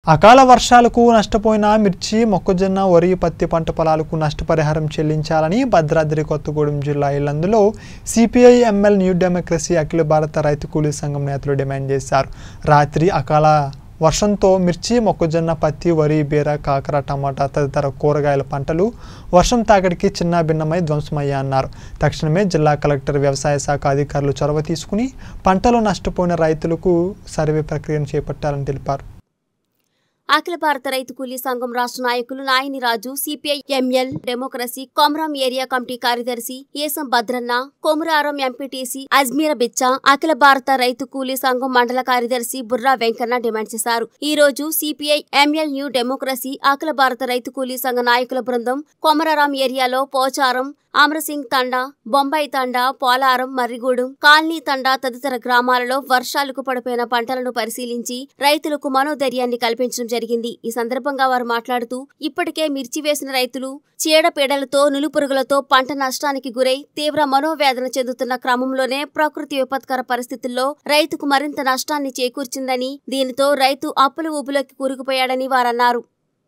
అకాల వర్షాలకు నష్టపోయిన మిర్చి మొక్కజొన్న వరి పత్తి పంట పొలాలకు నష్టపరిహారం చెల్లించాలని భద్రాద్రి కొత్తగూడెం జిల్లా ఇల్లందులో CPI ML New Democracy Akhila Bharata Rythu కూలీ సంఘం నేతలు డిమాండ్ చేశారు రాత్రి అకాల వర్షంతో మిర్చి మొక్కజొన్న పత్తి వరి బీర కాకర టమాటా తదితర కూరగాయల పంటలు వర్షం తాగడికి చిన్న భిన్నమై ధ్వంసమయ్యాయన్నారు తక్షణమే జిల్లా కలెక్టర్ వ్యవసాయ శాఖ అధికారులు చొరవ తీసుకుని పంటలు నష్టపోయిన రైతులకు సర్వే ప్రక్రియను చేపట్టాలని తెలిపారు అఖిల భారత రైతు కూలీ సంఘం రాష్ట్ర నాయకులు Nayani Raju CPI ML Democracy Komaram area committee కార్యదర్శి ఏసం భద్రన్న కొమురారం ఎంపీటీసీ అజ్మీర బిచ్చా అఖిల భారత రైతు కూలీ సంఘం మండల కార్యదర్శి బుర్రా వెంకన్న డిమాండ్ చేశారు ఈ రోజు CPI ML New Democracy Akhila Bharata Rythu Coolie సంఘ నాయకుల బృందం కొమరారం ఏరియాలో పోచారం ఆమ్రసింగ్ తండా బొంబాయి తండా పోలారం మర్రిగూడెం కాలనీ తండా తదితర గ్రామాలలో వర్షాలకు పడిపోయిన పంటలను పరిశీలించి రైతులకు మనోధైర్యాన్ని కల్పించడం జరిగింది ఈ సందర్భంగా వారు మాట్లాడుతూ ఇప్పటికే మిర్చి వేసిన రైతులు చీడపీడలతో నులుపురుగులతో పంట నష్టానికి గురై తీవ్ర మనోవేదన చెందుతున్న క్రమంలోనే ప్రకృతి విపత్కర పరిస్థితుల్లో రైతుకు మరింత నష్టాన్ని చేకూర్చిందని దీనితో రైతు అప్పుల ఊబులోకి కూరుకుపోయాడని వారన్నారు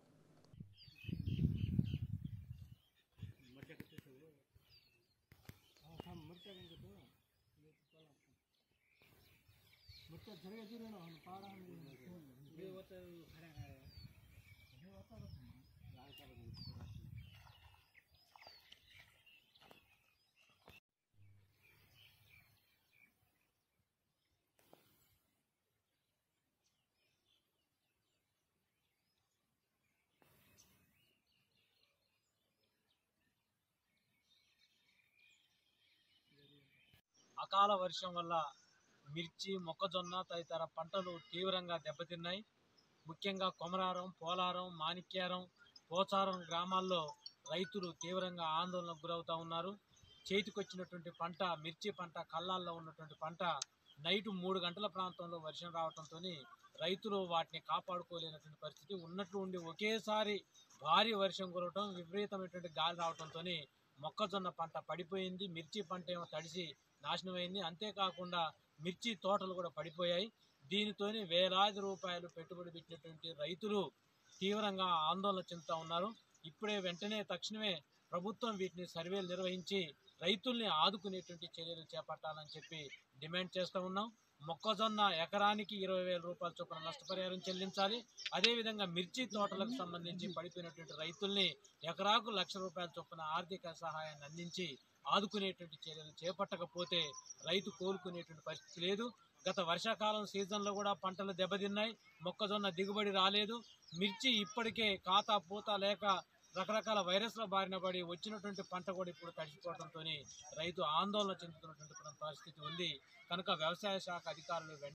అకాల వర్షం వల్ల మిర్చి మొక్కజొన్న తదితర పంటలు తీవ్రంగా దెబ్బతిన్నాయి ముఖ్యంగా కొమరారం పోలారం మాణిక్యారం పోచారం గ్రామాల్లో రైతులు తీవ్రంగా ఆందోళనకు గురవుతా ఉన్నారు చేతికొచ్చినటువంటి పంట మిర్చి పంట కళ్ళాల్లో ఉన్నటువంటి పంట నైట్ మూడు గంటల ప్రాంతంలో వర్షం రావడంతో రైతులు వాటిని కాపాడుకోలేనటువంటి పరిస్థితి ఉన్నట్లు ఉండి ఒకేసారి భారీ వర్షం కురవటం విపరీతమైనటువంటి గాలి రావడంతో మొక్కజొన్న పంట పడిపోయింది మిర్చి పంట ఏమో తడిసి నాశనమైంది అంతేకాకుండా మిర్చి తోటలు కూడా పడిపోయాయి దీనితోని వేలాది రూపాయలు పెట్టుబడి పెట్టినటువంటి రైతులు తీవ్రంగా ఆందోళన చెందుతూ ఉన్నారు ఇప్పుడే వెంటనే తక్షణమే ప్రభుత్వం వీటిని సర్వేలు నిర్వహించి రైతుల్ని ఆదుకునేటువంటి చర్యలు చేపట్టాలని చెప్పి డిమాండ్ చేస్తూ ఉన్నాం మొక్కజొన్న ఎకరానికి ఇరవై వేల రూపాయల చొప్పున నష్టపరిహారం చెల్లించాలి అదేవిధంగా మిర్చి తోటలకు సంబంధించి పడిపోయినటువంటి రైతుల్ని ఎకరాకు లక్ష రూపాయల చొప్పున ఆర్థిక సహాయాన్ని అందించి ఆదుకునేటువంటి చర్యలు చేపట్టకపోతే రైతు కోలుకునేటువంటి పరిస్థితి లేదు గత వర్షాకాలం సీజన్లో కూడా పంటలు దెబ్బతిన్నాయి మొక్కజొన్న దిగుబడి రాలేదు మిర్చి ఇప్పటికే ఖాతా పూత లేక రకరకాల వైరస్ల బారిన పడి వచ్చినటువంటి పంట కూడా ఇప్పుడు తడిసిపోవడంతో రైతు ఆందోళన చెందుతున్నటువంటి పరిస్థితి ఉంది కనుక వ్యవసాయ శాఖ అధికారులు వెంటనే